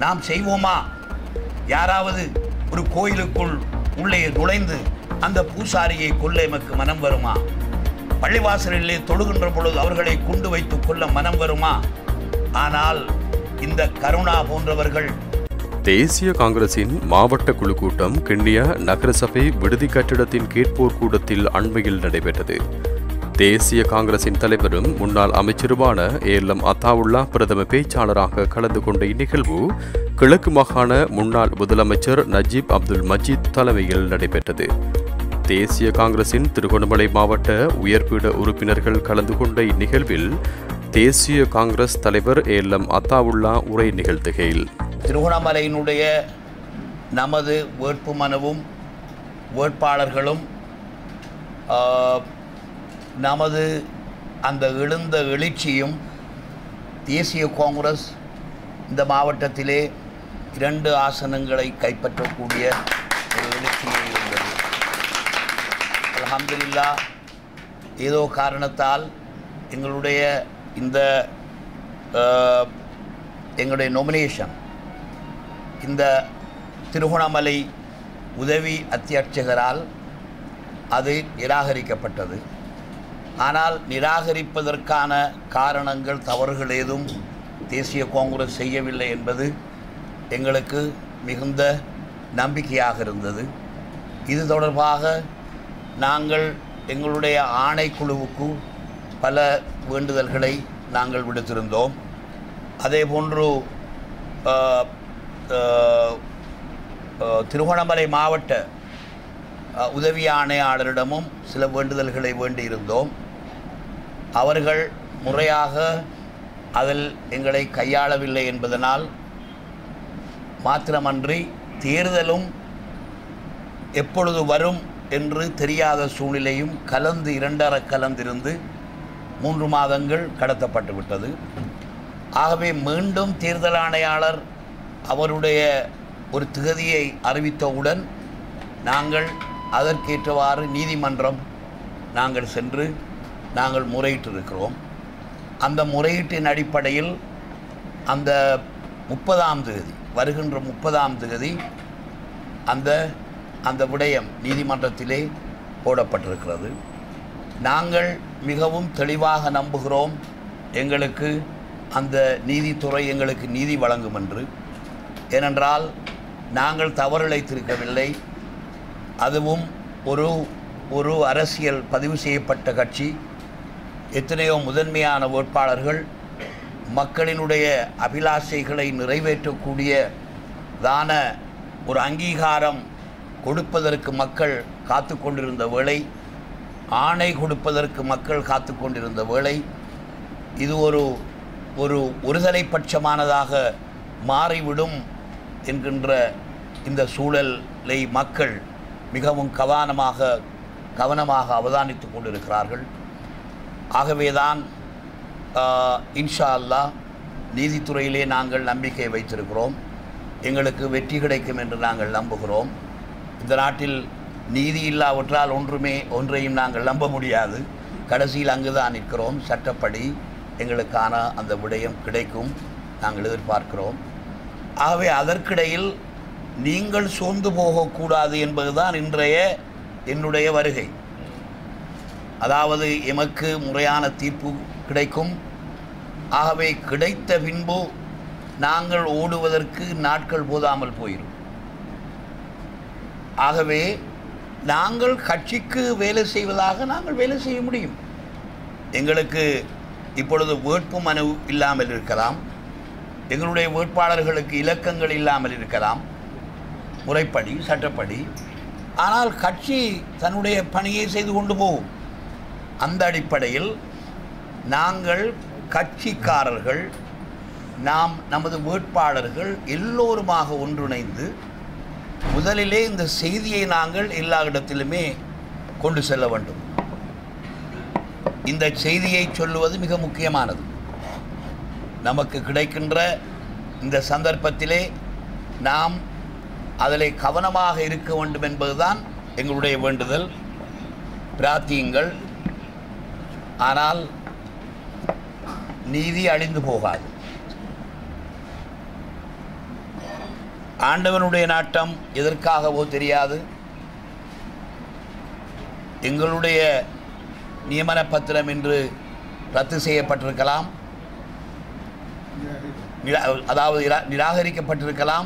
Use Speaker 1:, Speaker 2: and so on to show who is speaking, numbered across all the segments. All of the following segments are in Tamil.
Speaker 1: நாம் செய்வோமா யாராவது ஒரு கோயிலுக்குள் உள்ளே நுழைந்து அந்த பூசாரியை கொல்ல எமக்கு மனம் வருமா பள்ளிவாசலிலே தொழுகின்ற பொழுது அவர்களை குண்டு வைத்து கொல்ல மனம் வருமா ஆனால் இந்த கருணா போன்றவர்கள்
Speaker 2: தேசிய காங்கிரசின் மாவட்ட குழு கூட்டம் கிண்ணிய நகரசபை விடுதி கட்டிடத்தின் கேட்போர் கூடத்தில் அண்மையில் நடைபெற்றது தேசிய காங்கிரசின் தலைவரும் முன்னாள் அமைச்சருமான ஏலம் அத்தாவுல்லா பிரதம பேச்சாளராக கலந்து கொண்ட இந்நிகழ்வு கிழக்கு மாகாண முன்னாள் முதலமைச்சர் நஜீப் அப்துல் மஜீத் தலைமையில் நடைபெற்றது தேசிய காங்கிரசின் திருகோணமலை மாவட்ட உயர்பீட உறுப்பினர்கள் கலந்து கொண்ட இந்நிகழ்வில் தேசிய காங்கிரஸ் தலைவர் ஏலம் அத்தாவுல்லா உரை நிகழ்த்துகையில்
Speaker 1: திருகோணமலையினுடைய நமது வேட்பு மனுவும் வேட்பாளர்களும் ஆ, நமது அந்த எழுந்த எழுச்சியும் தேசிய காங்கிரஸ் இந்த மாவட்டத்திலே இரண்டு ஆசனங்களை கைப்பற்றக்கூடிய ஒரு எழுச்சியை இருந்தது அல்ஹம்துலில்லா ஏதோ காரணத்தால் எங்களுடைய இந்த அஹ், எங்களுடைய நொமினேஷன் இந்த திருகோணமலை உதவி அத்தியட்சகரால் அது நிராகரிக்கப்பட்டது ஆனால் நிராகரிப்பதற்கான காரணங்கள் தவறுகள் ஏதும் தேசிய காங்கிரஸ் செய்யவில்லை என்பது எங்களுக்கு மிகுந்த நம்பிக்கையாக இருந்தது இது தொடர்பாக நாங்கள் எங்களுடைய ஆணைக்குழுவுக்கு பல வேண்டுதல்களை நாங்கள் விடுத்திருந்தோம் அதே போன்று ஆஹ், ஆஹ், ஆஹ், திருகோணமலை மாவட்ட ஆஹ், உதவி ஆணையாளரிடமும் சில வேண்டுதல்களை வேண்டியிருந்தோம் அவர்கள் முறையாக அதில் எங்களை கையாளவில்லை என்பதனால் மாத்திரமன்றி தேர்தலும் எப்பொழுது வரும் என்று தெரியாத சூழ்நிலையும் கலந்து இரண்டர கலந்திருந்து மூன்று மாதங்கள் கடத்தப்பட்டு விட்டது ஆகவே மீண்டும் தேர்தல் ஆணையாளர் அவருடைய ஒரு திகதியை அறிவித்தவுடன் நாங்கள் அதற்கேற்றவாறு நீதிமன்றம் நாங்கள் சென்று நாங்கள் முறையிட்டிருக்கிறோம் அந்த முறையீட்டின் அடிப்படையில் அந்த முப்பதாம் தேதி வருகின்ற முப்பதாம் தேதி அந்த அந்த விடயம் நீதிமன்றத்திலே போடப்பட்டிருக்கிறது நாங்கள் மிகவும் தெளிவாக நம்புகிறோம் எங்களுக்கு அந்த நீதித்துறை எங்களுக்கு நீதி வழங்கும் என்று ஏனென்றால் நாங்கள் தவறிழைத்திருக்கவில்லை அதுவும் ஒரு ஒரு அரசியல் பதிவு செய்யப்பட்ட கட்சி எத்தனையோ முதன்மையான வேட்பாளர்கள் மக்களினுடைய அபிலாஷைகளை நிறைவேற்றக்கூடிய தான ஒரு அங்கீகாரம் கொடுப்பதற்கு மக்கள் காத்து கொண்டிருந்த வேளை ஆணை கொடுப்பதற்கு மக்கள் காத்து கொண்டிருந்த வேளை இது ஒரு ஒரு ஒருதலை பட்சமானதாக மாறிவிடும் என்கின்ற இந்த சூழலை மக்கள் மிகவும் கவனமாக கவனமாக அவதானித்து கொண்டிருக்கிறார்கள் ஆகவேதான் ஆஹ், இன்ஷா அல்லாஹ் நீதித்துறையிலே நாங்கள் நம்பிக்கை வைத்திருக்கிறோம் எங்களுக்கு வெற்றி கிடைக்கும் என்று நாங்கள் நம்புகிறோம் இந்த நாட்டில் நீதி இல்லாவிட்டால் ஒன்றுமே ஒன்றையும் நாங்கள் நம்ப முடியாது கடைசியில் அங்கு தான் நிற்கிறோம் சட்டப்படி எங்களுக்கான அந்த விடயம் கிடைக்கும் நாங்கள் எதிர்பார்க்கிறோம் ஆகவே அதற்கிடையில் நீங்கள் சோர்ந்து போகக்கூடாது என்பதுதான் இன்றைய என்னுடைய வருகை அதாவது எமக்கு முறையான தீர்ப்பு கிடைக்கும் ஆகவே கிடைத்த பின்பு நாங்கள் ஓடுவதற்கு நாட்கள் போதாமல் போயிடும் ஆகவே நாங்கள் கட்சிக்கு வேலை செய்வதாக நாங்கள் வேலை செய்ய முடியும் எங்களுக்கு இப்பொழுது வேட்பு மனு இல்லாமல் இருக்கலாம் எங்களுடைய வேட்பாளர்களுக்கு இலக்கங்கள் இல்லாமல் இருக்கலாம் முறைப்படி சட்டப்படி ஆனால் கட்சி தன்னுடைய பணியை செய்து கொண்டு போகும் அந்த அடிப்படையில் நாங்கள் கட்சிக்காரர்கள் நாம் நமது வேட்பாளர்கள் எல்லோருமாக ஒன்றிணைந்து முதலிலே இந்த செய்தியை நாங்கள் எல்லா இடத்திலுமே கொண்டு செல்ல வேண்டும் இந்த செய்தியை சொல்லுவது மிக முக்கியமானது நமக்கு கிடைக்கின்ற இந்த சந்தர்ப்பத்திலே நாம் அதிலே கவனமாக இருக்க வேண்டும் என்பதுதான் எங்களுடைய வேண்டுதல் பிரார்த்தியுங்கள் ஆனால் நீதி அழிந்து போகாது ஆண்டவனுடைய நாட்டம் எதற்காகவோ தெரியாது எங்களுடைய நியமன பத்திரம் இன்று ரத்து செய்யப்பட்டிருக்கலாம் நிரா- அதாவது நிரா- நிராகரிக்கப்பட்டிருக்கலாம்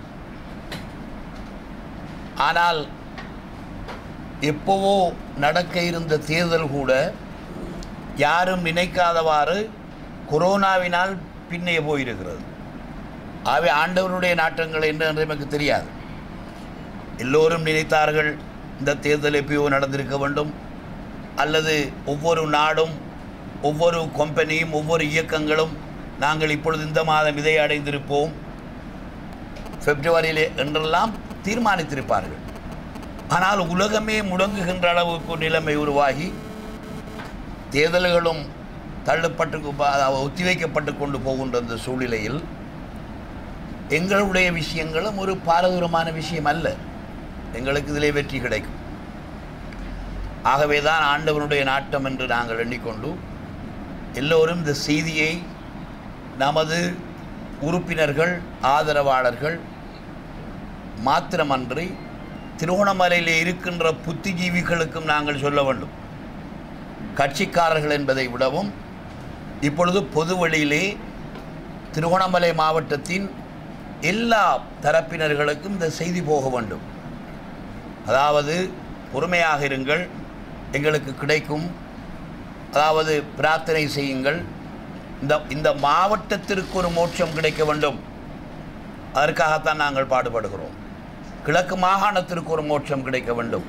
Speaker 1: ஆனால் எப்போவோ நடக்க இருந்த தேர்தல் கூட யாரும் நினைக்காதவாறு கொரோனாவினால் பின்னே போயிருக்கிறது ஆகவே ஆண்டவருடைய நாட்டங்கள் என்ன என்று நமக்கு தெரியாது எல்லோரும் நினைத்தார்கள் இந்த தேர்தல் எப்பயோ நடந்திருக்க வேண்டும் அல்லது ஒவ்வொரு நாடும் ஒவ்வொரு கம்பெனியும் ஒவ்வொரு இயக்கங்களும் நாங்கள் இப்பொழுது இந்த மாதம் இதை அடைந்திருப்போம் பிப்ரவரியிலே என்றெல்லாம் தீர்மானித்திருப்பார்கள் ஆனால் உலகமே முடங்குகின்ற அளவுக்கு நிலைமை உருவாகி தேர்தல்களும் தள்ளப்பட்டு அதாவது ஒத்திவைக்கப்பட்டு கொண்டு போகின்ற அந்த சூழ்நிலையில் எங்களுடைய விஷயங்களும் ஒரு பாரதூரமான விஷயம் அல்ல எங்களுக்கு இதிலே வெற்றி கிடைக்கும் ஆகவே தான் ஆண்டவனுடைய நாட்டம் என்று நாங்கள் எண்ணிக்கொண்டு எல்லோரும் இந்த செய்தியை நமது உறுப்பினர்கள் ஆதரவாளர்கள் மாத்திரமன்றி திருவோணமலையிலே இருக்கின்ற புத்திஜீவிகளுக்கும் நாங்கள் சொல்ல வேண்டும் கட்சிக்காரர்கள் என்பதை விடவும் இப்பொழுது பொது வழியிலே திருகோணமலை மாவட்டத்தின் எல்லா தரப்பினர்களுக்கும் இந்த செய்தி போக வேண்டும் அதாவது பொறுமையாக இருங்கள் எங்களுக்கு கிடைக்கும் அதாவது பிரார்த்தனை செய்யுங்கள் இந்த இந்த மாவட்டத்திற்கு ஒரு மோட்சம் கிடைக்க வேண்டும் அதற்காகத்தான் நாங்கள் பாடுபடுகிறோம் கிழக்கு மாகாணத்திற்கு ஒரு மோட்சம் கிடைக்க வேண்டும்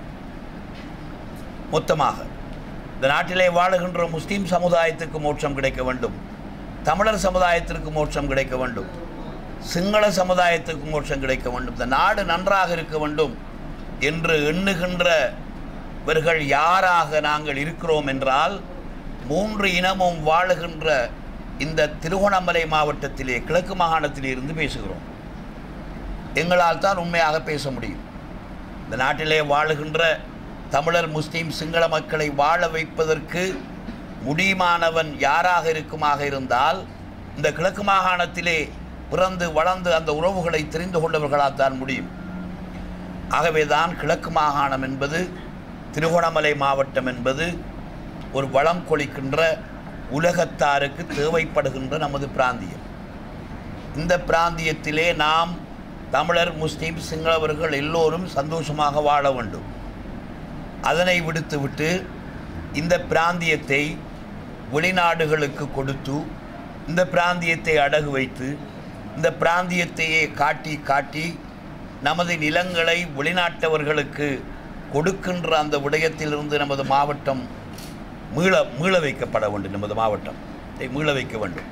Speaker 1: மொத்தமாக இந்த நாட்டிலே வாழுகின்ற முஸ்லீம் சமுதாயத்துக்கு மோட்சம் கிடைக்க வேண்டும் தமிழர் சமுதாயத்திற்கு மோட்சம் கிடைக்க வேண்டும் சிங்கள சமுதாயத்துக்கு மோட்சம் கிடைக்க வேண்டும் இந்த நாடு நன்றாக இருக்க வேண்டும் என்று எண்ணுகின்றவர்கள் யாராக நாங்கள் இருக்கிறோம் என்றால் மூன்று இனமும் வாழுகின்ற இந்த திருகோணமலை மாவட்டத்திலே கிழக்கு மாகாணத்திலே இருந்து பேசுகிறோம் எங்களால் தான் உண்மையாக பேச முடியும் இந்த நாட்டிலே வாழுகின்ற தமிழர் முஸ்லீம் சிங்கள மக்களை வாழ வைப்பதற்கு முடியுமானவன் யாராக இருக்குமாக இருந்தால் இந்த கிழக்கு மாகாணத்திலே பிறந்து வளர்ந்து அந்த உறவுகளை தெரிந்து கொண்டவர்களால் தான் முடியும் ஆகவே தான் கிழக்கு மாகாணம் என்பது திருகோணமலை மாவட்டம் என்பது ஒரு வளம் கொளிக்கின்ற உலகத்தாருக்கு தேவைப்படுகின்ற நமது பிராந்தியம் இந்த பிராந்தியத்திலே நாம் தமிழர் முஸ்லீம் சிங்களவர்கள் எல்லோரும் சந்தோஷமாக வாழ வேண்டும் அதனை விடுத்துவிட்டு இந்த பிராந்தியத்தை வெளிநாடுகளுக்கு கொடுத்து இந்த பிராந்தியத்தை அடகு வைத்து இந்த பிராந்தியத்தையே காட்டி காட்டி நமது நிலங்களை வெளிநாட்டவர்களுக்கு கொடுக்கின்ற அந்த விடயத்திலிருந்து நமது மாவட்டம் மீள மீள வைக்கப்பட வேண்டும் நமது மாவட்டம் இதை மீள வைக்க வேண்டும்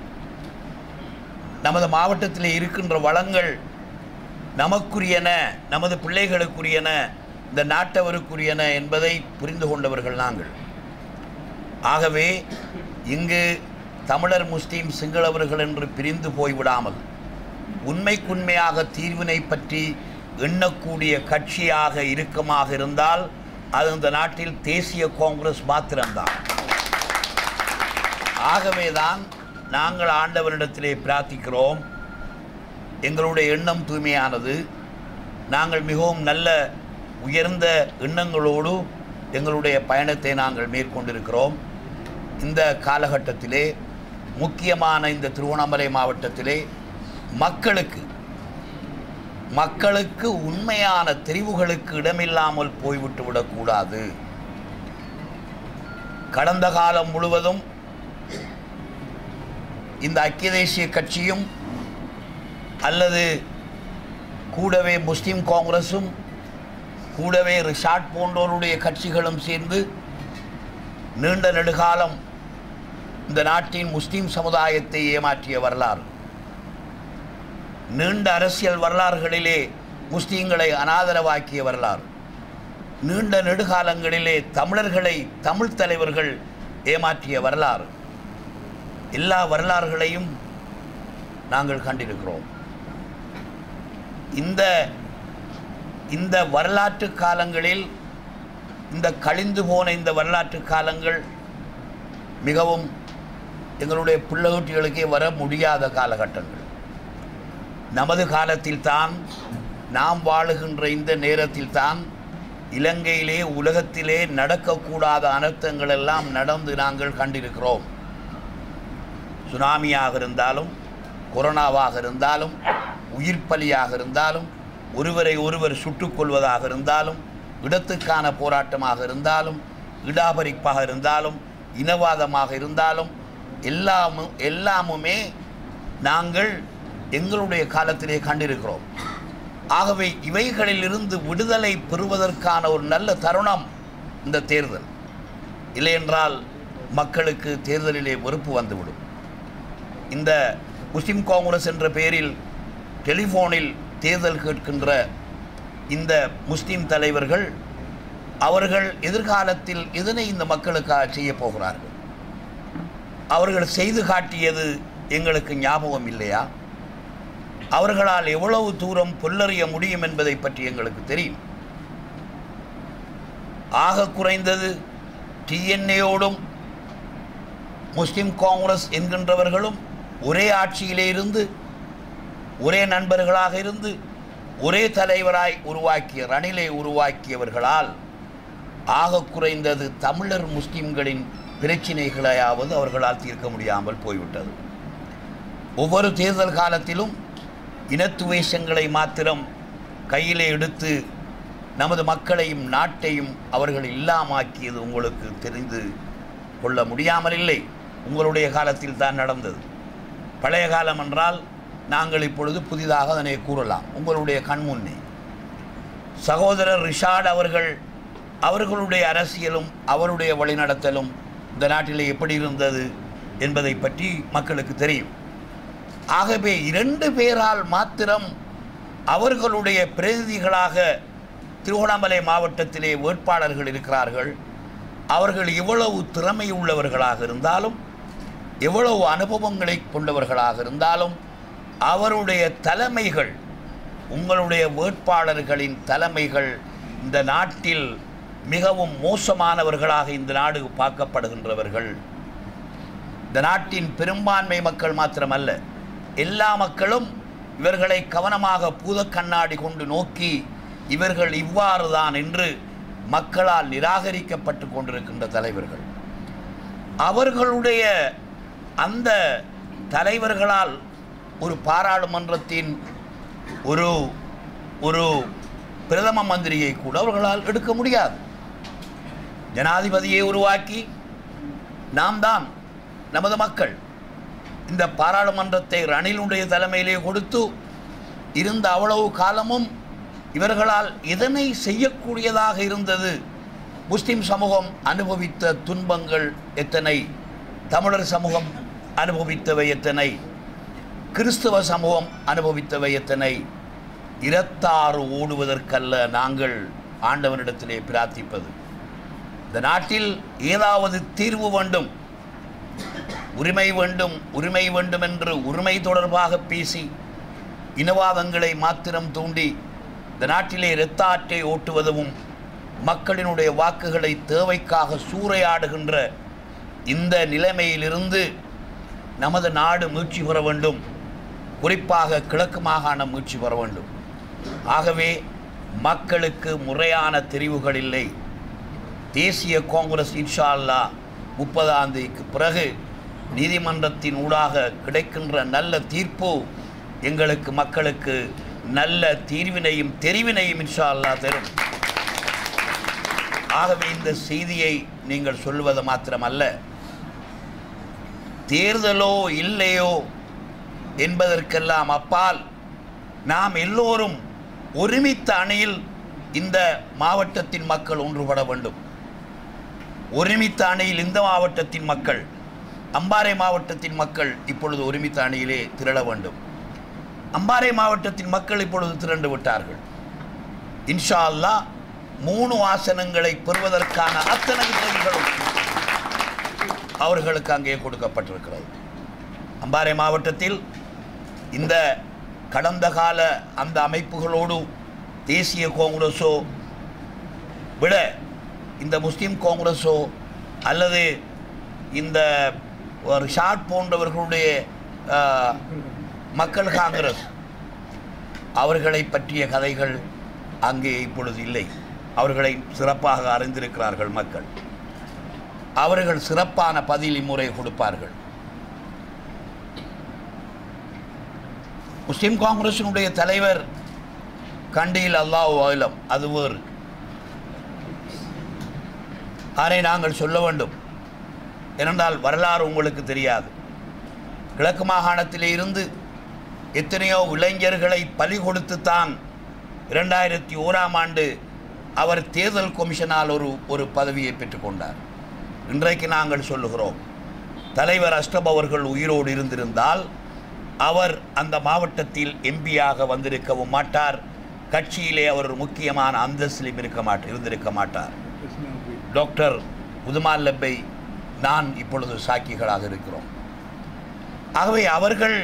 Speaker 1: நமது மாவட்டத்தில் இருக்கின்ற வளங்கள் நமக்குரியன நமது பிள்ளைகளுக்குரியன இந்த நாட்டவருக்குரியன என்பதை புரிந்து கொண்டவர்கள் நாங்கள் ஆகவே இங்கு தமிழர் முஸ்லீம் சிங்களவர்கள் என்று பிரிந்து போய்விடாமல் உண்மைக்குண்மையாக தீர்வினை பற்றி எண்ணக்கூடிய கட்சியாக இறுக்கமாக இருந்தால் அது இந்த நாட்டில் தேசிய காங்கிரஸ் மாத்திரம்தான் ஆகவேதான் நாங்கள் ஆண்டவரிடத்திலே பிரார்த்திக்கிறோம் எங்களுடைய எண்ணம் தூய்மையானது நாங்கள் மிகவும் நல்ல உயர்ந்த எண்ணங்களோடு எங்களுடைய பயணத்தை நாங்கள் மேற்கொண்டிருக்கிறோம் இந்த காலகட்டத்திலே முக்கியமான இந்த திருவண்ணாமலை மாவட்டத்திலே மக்களுக்கு மக்களுக்கு உண்மையான தெரிவுகளுக்கு இடமில்லாமல் போய்விட்டு விடக்கூடாது கடந்த காலம் முழுவதும் இந்த ஐக்கிய தேசிய கட்சியும் அல்லது கூடவே முஸ்லீம் காங்கிரஸும் கூடவே ரிஷாட் போன்றோருடைய கட்சிகளும் சேர்ந்து நீண்ட நெடுகாலம் இந்த நாட்டின் முஸ்லீம் சமுதாயத்தை ஏமாற்றிய வரலாறு நீண்ட அரசியல் வரலாறுகளிலே முஸ்லீம்களை அனாதரவாக்கிய வரலாறு நீண்ட நெடுகாலங்களிலே தமிழர்களை தமிழ் தலைவர்கள் ஏமாற்றிய வரலாறு எல்லா வரலாறுகளையும் நாங்கள் கண்டிருக்கிறோம் இந்த இந்த வரலாற்று காலங்களில் இந்த கழிந்து போன இந்த வரலாற்று காலங்கள் மிகவும் எங்களுடைய பிள்ளைகுட்டிகளுக்கே வர முடியாத காலகட்டங்கள் நமது காலத்தில்தான் நாம் வாழுகின்ற இந்த நேரத்தில்தான் இலங்கையிலே உலகத்திலே நடக்கக்கூடாத அனர்த்தங்கள் எல்லாம் நடந்து நாங்கள் கண்டிருக்கிறோம் சுனாமியாக இருந்தாலும் கொரோனாவாக இருந்தாலும் உயிர் பலியாக இருந்தாலும் ஒருவரை ஒருவர் சுட்டுக் கொள்வதாக இருந்தாலும் இடத்துக்கான போராட்டமாக இருந்தாலும் இடாபரிப்பாக இருந்தாலும் இனவாதமாக இருந்தாலும் எல்லாமும் எல்லாமுமே நாங்கள் எங்களுடைய காலத்திலே கண்டிருக்கிறோம் ஆகவே இவைகளிலிருந்து விடுதலை பெறுவதற்கான ஒரு நல்ல தருணம் இந்த தேர்தல் இல்லையென்றால் மக்களுக்கு தேர்தலிலே வெறுப்பு வந்துவிடும் இந்த முஸ்லிம் காங்கிரஸ் என்ற பெயரில் டெலிஃபோனில் தேர்தல் கேட்கின்ற இந்த முஸ்லிம் தலைவர்கள் அவர்கள் எதிர்காலத்தில் எதனை இந்த மக்களுக்காக செய்ய போகிறார்கள் அவர்கள் செய்து காட்டியது எங்களுக்கு ஞாபகம் இல்லையா அவர்களால் எவ்வளவு தூரம் புல்லறிய முடியும் என்பதை பற்றி எங்களுக்கு தெரியும் ஆக குறைந்தது டிஎன்ஏயோடும் முஸ்லிம் காங்கிரஸ் என்கின்றவர்களும் ஒரே ஆட்சியிலே இருந்து ஒரே நண்பர்களாக இருந்து ஒரே தலைவராய் உருவாக்கிய ரணிலை உருவாக்கியவர்களால் ஆக குறைந்தது தமிழர் முஸ்லிம்களின் பிரச்சினைகளையாவது அவர்களால் தீர்க்க முடியாமல் போய்விட்டது ஒவ்வொரு தேர்தல் காலத்திலும் இனத்துவேஷங்களை மாத்திரம் கையிலே எடுத்து நமது மக்களையும் நாட்டையும் அவர்கள் இல்லாமாக்கியது உங்களுக்கு தெரிந்து கொள்ள முடியாமல் இல்லை உங்களுடைய காலத்தில் தான் நடந்தது பழைய காலம் என்றால் நாங்கள் இப்பொழுது புதிதாக அதனை கூறலாம் உங்களுடைய கண்முன்னே சகோதரர் ரிஷாட் அவர்கள் அவர்களுடைய அரசியலும் அவருடைய வழிநடத்தலும் இந்த நாட்டிலே எப்படி இருந்தது என்பதை பற்றி மக்களுக்கு தெரியும் ஆகவே இரண்டு பேரால் மாத்திரம் அவர்களுடைய பிரதிநிதிகளாக திருவண்ணாமலை மாவட்டத்திலே வேட்பாளர்கள் இருக்கிறார்கள் அவர்கள் எவ்வளவு திறமை உள்ளவர்களாக இருந்தாலும் எவ்வளவு அனுபவங்களை கொண்டவர்களாக இருந்தாலும் அவருடைய தலைமைகள் உங்களுடைய வேட்பாளர்களின் தலைமைகள் இந்த நாட்டில் மிகவும் மோசமானவர்களாக இந்த நாடு பார்க்கப்படுகின்றவர்கள் இந்த நாட்டின் பெரும்பான்மை மக்கள் மாத்திரமல்ல எல்லா மக்களும் இவர்களை கவனமாக பூதக் கண்ணாடி கொண்டு நோக்கி இவர்கள் இவ்வாறு தான் என்று மக்களால் நிராகரிக்கப்பட்டு கொண்டிருக்கின்ற தலைவர்கள் அவர்களுடைய அந்த தலைவர்களால் ஒரு பாராளுமன்றத்தின் ஒரு ஒரு பிரதம மந்திரியை கூட அவர்களால் எடுக்க முடியாது ஜனாதிபதியை உருவாக்கி நாம் தான் நமது மக்கள் இந்த பாராளுமன்றத்தை ரணிலுடைய தலைமையிலே கொடுத்து இருந்த அவ்வளவு காலமும் இவர்களால் எதனை செய்யக்கூடியதாக இருந்தது முஸ்லிம் சமூகம் அனுபவித்த துன்பங்கள் எத்தனை தமிழர் சமூகம் அனுபவித்தவை எத்தனை கிறிஸ்தவ சமூகம் அனுபவித்தவை எத்தனை இரத்தாறு ஓடுவதற்கல்ல நாங்கள் ஆண்டவனிடத்திலே பிரார்த்திப்பது இந்த நாட்டில் ஏதாவது தீர்வு வேண்டும் உரிமை வேண்டும் உரிமை வேண்டும் என்று உரிமை தொடர்பாக பேசி இனவாதங்களை மாத்திரம் தூண்டி இந்த நாட்டிலே இரத்தாற்றை ஓட்டுவதும் மக்களினுடைய வாக்குகளை தேவைக்காக சூறையாடுகின்ற இந்த நிலைமையிலிருந்து நமது நாடு மீட்சி பெற வேண்டும் குறிப்பாக கிழக்கு மாகாணம் மீட்சி பெற வேண்டும் ஆகவே மக்களுக்கு முறையான தெரிவுகள் இல்லை தேசிய காங்கிரஸ் இன்ஷா அல்லா முப்பதாம் தேதிக்கு பிறகு நீதிமன்றத்தின் ஊடாக கிடைக்கின்ற நல்ல தீர்ப்பு எங்களுக்கு மக்களுக்கு நல்ல தீர்வினையும் தெரிவினையும் இன்ஷா அல்லா தரும் ஆகவே இந்த செய்தியை நீங்கள் சொல்வது மாத்திரமல்ல தேர்தலோ இல்லையோ என்பதற்கெல்லாம் அப்பால் நாம் எல்லோரும் ஒருமித்த அணியில் இந்த மாவட்டத்தின் மக்கள் ஒன்றுபட வேண்டும் ஒருமித்த அணியில் இந்த மாவட்டத்தின் மக்கள் அம்பாறை மாவட்டத்தின் மக்கள் இப்பொழுது ஒருமித்த அணியிலே திரள வேண்டும் அம்பாறை மாவட்டத்தின் மக்கள் இப்பொழுது திரண்டு விட்டார்கள் இன்ஷா அல்லாஹ் மூணு ஆசனங்களை பெறுவதற்கான அத்தனை உதவிகளும் அவர்களுக்கு அங்கே கொடுக்கப்பட்டிருக்கிறது அம்பாறை மாவட்டத்தில் இந்த கடந்த கால அந்த அமைப்புகளோடு தேசிய காங்கிரஸோ விட இந்த முஸ்லீம் காங்கிரஸோ அல்லது இந்த ரிஷாட் போன்றவர்களுடைய ஆ, மக்கள் காங்கிரஸ் அவர்களை பற்றிய கதைகள் அங்கே இப்பொழுது இல்லை அவர்களை சிறப்பாக அறிந்திருக்கிறார்கள் மக்கள் அவர்கள் சிறப்பான பதில் இம்முறை கொடுப்பார்கள் முஸ்லிம் காங்கிரசினுடைய தலைவர் கண்டியில் அல்லாஹ் ஆயிலம் அது வேறு அதை நாங்கள் சொல்ல வேண்டும் ஏனென்றால் வரலாறு உங்களுக்கு தெரியாது கிழக்கு மாகாணத்திலே இருந்து எத்தனையோ இளைஞர்களை பலி கொடுத்துத்தான் இரண்டாயிரத்தி ஓராம் ஆண்டு அவர் தேர்தல் கமிஷனால் ஒரு ஒரு பதவியை பெற்றுக்கொண்டார் இன்றைக்கு நாங்கள் சொல்லுகிறோம் தலைவர் அஷ்டப் அவர்கள் உயிரோடு இருந்திருந்தால் அவர் அந்த மாவட்டத்தில் எம்பியாக வந்திருக்கவும் மாட்டார் கட்சியிலே அவர் ஒரு முக்கியமான அந்தஸ்திலும் இருக்க மாட்டார் இருந்திருக்க மாட்டார் டாக்டர் உதுமான் லப்பை நான் இப்பொழுது சாக்கிகளாக இருக்கிறோம் ஆகவே அவர்கள்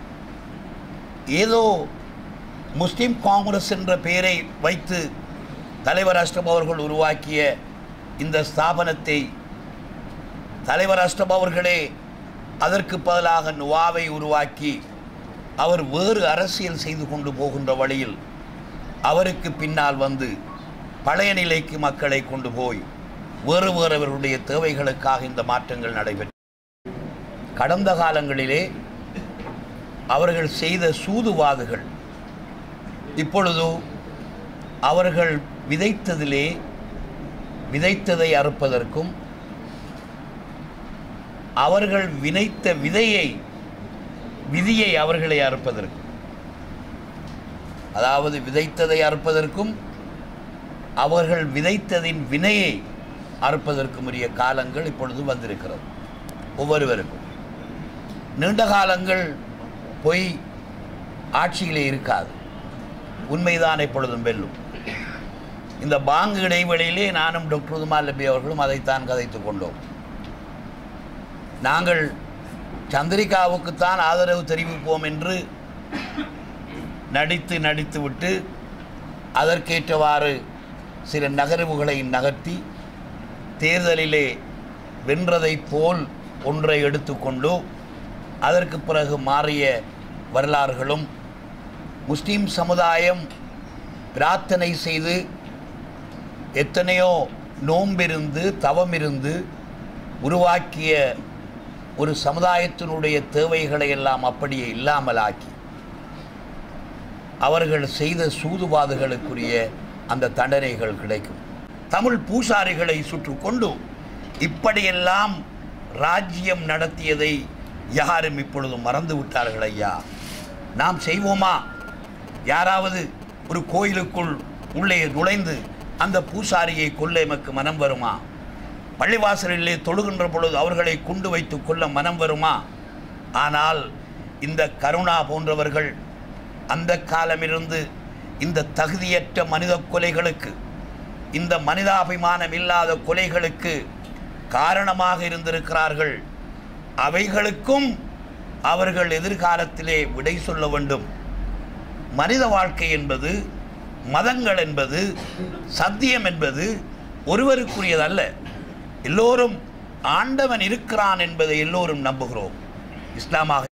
Speaker 1: ஏதோ முஸ்லிம் காங்கிரஸ் என்ற பெயரை வைத்து தலைவர் அஷ்டப் அவர்கள் உருவாக்கிய இந்த ஸ்தாபனத்தை தலைவர் அஷ்டப் அவர்களே அதற்கு பதிலாக நுவாவை உருவாக்கி அவர் வேறு அரசியல் செய்து கொண்டு போகின்ற வழியில் அவருக்கு பின்னால் வந்து பழைய நிலைக்கு மக்களை கொண்டு போய் வேறு வேறவர்களுடைய தேவைகளுக்காக இந்த மாற்றங்கள் நடைபெற்ற கடந்த காலங்களிலே அவர்கள் செய்த சூதுவாதுகள் இப்பொழுது அவர்கள் விதைத்ததிலே விதைத்ததை அறுப்பதற்கும் அவர்கள் விதைத்த விதையை விதியை அவர்களை அறுப்பதற்கும் அதாவது விதைத்ததை அறுப்பதற்கும் அவர்கள் விதைத்ததின் வினையை அறுப்பதற்கும் உரிய காலங்கள் இப்பொழுது வந்திருக்கிறது ஒவ்வொருவருக்கும் நீண்ட காலங்கள் பொய் ஆட்சியிலே இருக்காது உண்மைதான் எப்பொழுதும் வெல்லும் இந்த பாங்கு இடைவெளியிலே நானும் டாக்டர் உதுமா லபி அவர்களும் அதைத்தான் கதைத்து கொண்டோம் நாங்கள் சந்திரிகாவுக்குத்தான் ஆதரவு தெரிவிப்போம் என்று நடித்து நடித்து விட்டு அதற்கேற்றவாறு சில நகர்வுகளை நகர்த்தி தேர்தலிலே வென்றதைப் போல் ஒன்றை எடுத்துக்கொண்டு அதற்கு பிறகு மாறிய வரலாறுகளும் முஸ்லீம் சமுதாயம் பிரார்த்தனை செய்து எத்தனையோ நோம்பிருந்து தவமிருந்து உருவாக்கிய ஒரு சமுதாயத்தினுடைய தேவைகளை எல்லாம் அப்படியே இல்லாமலாக்கி அவர்கள் செய்த சூதுவாதுகளுக்குரிய அந்த தண்டனைகள் கிடைக்கும் தமிழ் பூசாரிகளை சுற்று கொண்டு இப்படியெல்லாம் ராஜ்யம் நடத்தியதை யாரும் இப்பொழுது மறந்து விட்டார்கள் ஐயா நாம் செய்வோமா யாராவது ஒரு கோயிலுக்குள் உள்ளே நுழைந்து அந்த பூசாரியை கொல்ல எமக்கு மனம் வருமா பள்ளிவாசலிலே தொழுகின்ற பொழுது அவர்களை குண்டு வைத்து கொள்ள மனம் வருமா ஆனால் இந்த கருணா போன்றவர்கள் அந்த காலமிருந்து இந்த தகுதியற்ற மனித கொலைகளுக்கு இந்த மனிதாபிமானம் இல்லாத கொலைகளுக்கு காரணமாக இருந்திருக்கிறார்கள் அவைகளுக்கும் அவர்கள் எதிர்காலத்திலே விடை சொல்ல வேண்டும் மனித வாழ்க்கை என்பது மதங்கள் என்பது சத்தியம் என்பது ஒருவருக்குரியதல்ல எல்லோரும் ஆண்டவன் இருக்கிறான் என்பதை எல்லோரும் நம்புகிறோம் இஸ்லாமாக